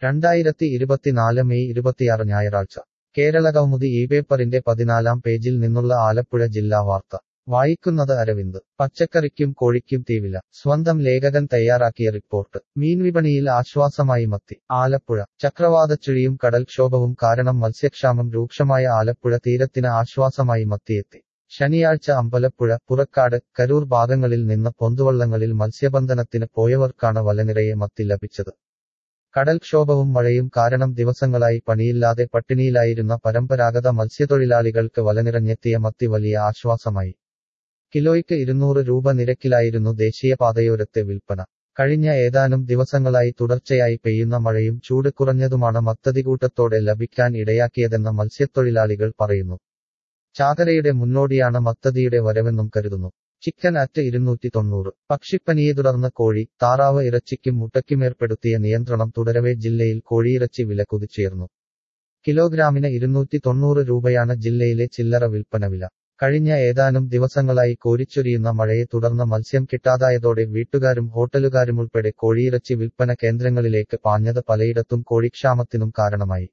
രണ്ടായിരത്തി ഇരുപത്തിനാല് മെയ് ഇരുപത്തിയാറ് ഞായറാഴ്ച കേരള കൗമുദി ഈ പേപ്പറിന്റെ പതിനാലാം പേജിൽ നിന്നുള്ള ആലപ്പുഴ ജില്ലാ വാർത്ത വായിക്കുന്നത് അരവിന്ദ് പച്ചക്കറിക്കും കോഴിക്കും തീവില സ്വന്തം ലേഖകൻ തയ്യാറാക്കിയ റിപ്പോർട്ട് മീൻവിപണിയിൽ ആശ്വാസമായി മത്തി ആലപ്പുഴ ചക്രവാതച്ചുഴിയും കടൽക്ഷോഭവും കാരണം മത്സ്യക്ഷാമം രൂക്ഷമായ ആലപ്പുഴ തീരത്തിന് ആശ്വാസമായി മത്തിയെത്തി ശനിയാഴ്ച അമ്പലപ്പുഴ പുറക്കാട് കരൂർ ഭാഗങ്ങളിൽ നിന്ന് പൊന്തുവള്ളങ്ങളിൽ മത്സ്യബന്ധനത്തിന് പോയവർക്കാണ് വലനിറയെ മത്തി ലഭിച്ചത് കടൽക്ഷോഭവും മഴയും കാരണം ദിവസങ്ങളായി പണിയില്ലാതെ പട്ടിണിയിലായിരുന്ന പരമ്പരാഗത മത്സ്യത്തൊഴിലാളികൾക്ക് വലനിറഞ്ഞെത്തിയ മത്തി വലിയ ആശ്വാസമായി കിലോയ്ക്ക് ഇരുന്നൂറ് രൂപ നിരക്കിലായിരുന്നു ദേശീയപാതയോരത്തെ വിൽപ്പന കഴിഞ്ഞ ഏതാനും ദിവസങ്ങളായി തുടർച്ചയായി പെയ്യുന്ന മഴയും ചൂട് കുറഞ്ഞതുമാണ് മത്തതികൂട്ടത്തോടെ ലഭിക്കാൻ ഇടയാക്കിയതെന്ന് മത്സ്യത്തൊഴിലാളികൾ പറയുന്നു ചാകരയുടെ മുന്നോടിയാണ് മത്തതിയുടെ വരവെന്നും കരുതുന്നു ചിക്കൻ അറ്റ് ഇരുന്നൂറ്റി തൊണ്ണൂറ് പക്ഷിപ്പനിയെ തുടർന്ന് കോഴി താറാവ് ഇറച്ചിക്കും മുട്ടയ്ക്കുമേർപ്പെടുത്തിയ നിയന്ത്രണം തുടരവേ ജില്ലയിൽ കോഴിയിറച്ചി വില കുതിച്ചുയർന്നു കിലോഗ്രാമിന് ഇരുന്നൂറ്റി തൊണ്ണൂറ് രൂപയാണ് ജില്ലയിലെ ചില്ലറ വിൽപ്പന വില കഴിഞ്ഞ ഏതാനും ദിവസങ്ങളായി കോരിച്ചൊരിയുന്ന മഴയെ തുടർന്ന് മത്സ്യം കിട്ടാതായതോടെ വീട്ടുകാരും ഹോട്ടലുകാരുമുൾപ്പെടെ കോഴിയിറച്ചി വിൽപ്പന കേന്ദ്രങ്ങളിലേക്ക് പാഞ്ഞത് പലയിടത്തും കോഴിക്ഷാമത്തിനും കാരണമായി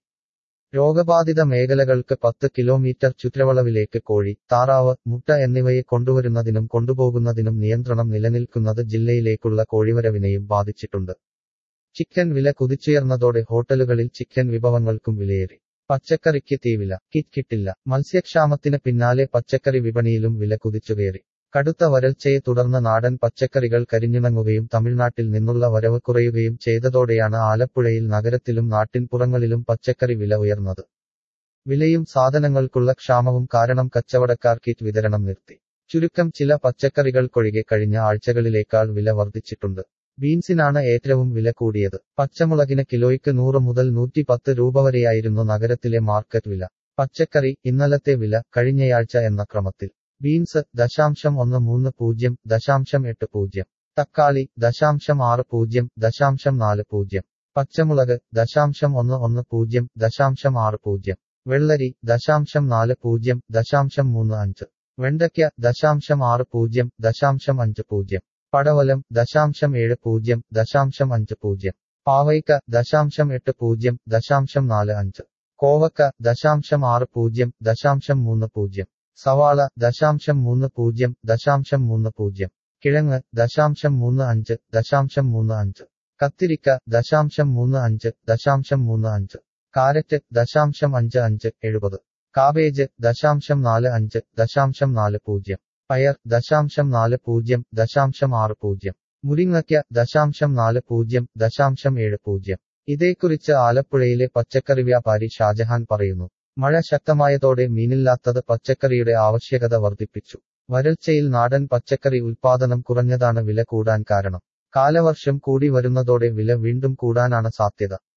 രോഗബാധിത മേഖലകൾക്ക് പത്ത് കിലോമീറ്റർ ചുറ്റളവിലേക്ക് കോഴി താറാവ് മുട്ട എന്നിവയെ കൊണ്ടുവരുന്നതിനും കൊണ്ടുപോകുന്നതിനും നിയന്ത്രണം നിലനിൽക്കുന്നത് ജില്ലയിലേക്കുള്ള കോഴിവരവിനെയും ബാധിച്ചിട്ടുണ്ട് ചിക്കൻ വില കുതിച്ചുയർന്നതോടെ ഹോട്ടലുകളിൽ ചിക്കൻ വിഭവങ്ങൾക്കും വിലയേറി പച്ചക്കറിക്ക് തീവില കിറ്റ് കിട്ടില്ല മത്സ്യക്ഷാമത്തിന് പിന്നാലെ പച്ചക്കറി വിപണിയിലും വില കുതിച്ചുകയറി കടുത്ത വരൾച്ചയെ തുടർന്ന് നാടൻ പച്ചക്കറികൾ കരിഞ്ഞിണങ്ങുകയും തമിഴ്നാട്ടിൽ നിന്നുള്ള വരവ് കുറയുകയും ചെയ്തതോടെയാണ് ആലപ്പുഴയിൽ നഗരത്തിലും നാട്ടിൻപുറങ്ങളിലും പച്ചക്കറി വില ഉയർന്നത് വിലയും സാധനങ്ങൾക്കുള്ള ക്ഷാമവും കാരണം കച്ചവടക്കാർ കിറ്റ് വിതരണം നിർത്തി ചുരുക്കം ചില പച്ചക്കറികൾക്കൊഴികെ കഴിഞ്ഞ ആഴ്ചകളിലേക്കാൾ വില വർദ്ധിച്ചിട്ടുണ്ട് ബീൻസിനാണ് ഏറ്റവും വില കൂടിയത് പച്ചമുളകിന് കിലോയ്ക്ക് നൂറ് മുതൽ നൂറ്റി പത്ത് രൂപ വരെയായിരുന്നു നഗരത്തിലെ മാർക്കറ്റ് വില പച്ചക്കറി ഇന്നലത്തെ വില കഴിഞ്ഞയാഴ്ച എന്ന ക്രമത്തിൽ ബീൻസ് ദശാംശം ഒന്ന് മൂന്ന് പൂജ്യം ദശാംശം എട്ട് പൂജ്യം തക്കാളി ദശാംശം ആറ് പൂജ്യം ദശാംശം നാല് പൂജ്യം പച്ചമുളക് ദശാംശം ഒന്ന് ഒന്ന് പൂജ്യം ദശാംശം ആറ് പൂജ്യം വെള്ളരി ദശാംശം നാല് പൂജ്യം ദശാംശം മൂന്ന് അഞ്ച് വെണ്ടയ്ക്ക ദശാംശം ആറ് പൂജ്യം ദശാംശം അഞ്ച് പൂജ്യം പടവലം ദശാംശം ഏഴ് പൂജ്യം ദശാംശം അഞ്ച് പൂജ്യം പാവയ്ക്ക ദശാംശം എട്ട് പൂജ്യം ദശാംശം നാല് അഞ്ച് കോവക്ക ദശാംശം ആറ് പൂജ്യം ദശാംശം മൂന്ന് പൂജ്യം സവാള ദശാംശം മൂന്ന് പൂജ്യം ദശാംശം മൂന്ന് പൂജ്യം കിഴങ്ങ് ദശാംശം മൂന്ന് അഞ്ച് ദശാംശം മൂന്ന് അഞ്ച് കത്തിരിക്ക ദശാംശം മൂന്ന് അഞ്ച് ദശാംശം മൂന്ന് അഞ്ച് കാരറ്റ് ദശാംശം അഞ്ച് അഞ്ച് എഴുപത് കാബേജ് ദശാംശം നാല് അഞ്ച് ദശാംശം നാല് പൂജ്യം പയർ ദശാംശം നാല് പൂജ്യം ദശാംശം ആറ് പൂജ്യം മുരിങ്ങയ്ക്ക ദശാംശം നാല് പൂജ്യം ദശാംശം ഏഴ് പൂജ്യം ഇതേക്കുറിച്ച് ആലപ്പുഴയിലെ പച്ചക്കറി വ്യാപാരി ഷാജഹാൻ പറയുന്നു മഴ ശക്തമായതോടെ മീനില്ലാത്തത് പച്ചക്കറിയുടെ ആവശ്യകത വർദ്ധിപ്പിച്ചു വരൾച്ചയിൽ നാടൻ പച്ചക്കറി ഉൽപാദനം കുറഞ്ഞതാണ് വില കൂടാൻ കാരണം കാലവർഷം കൂടി വരുന്നതോടെ വില വീണ്ടും കൂടാനാണ് സാധ്യത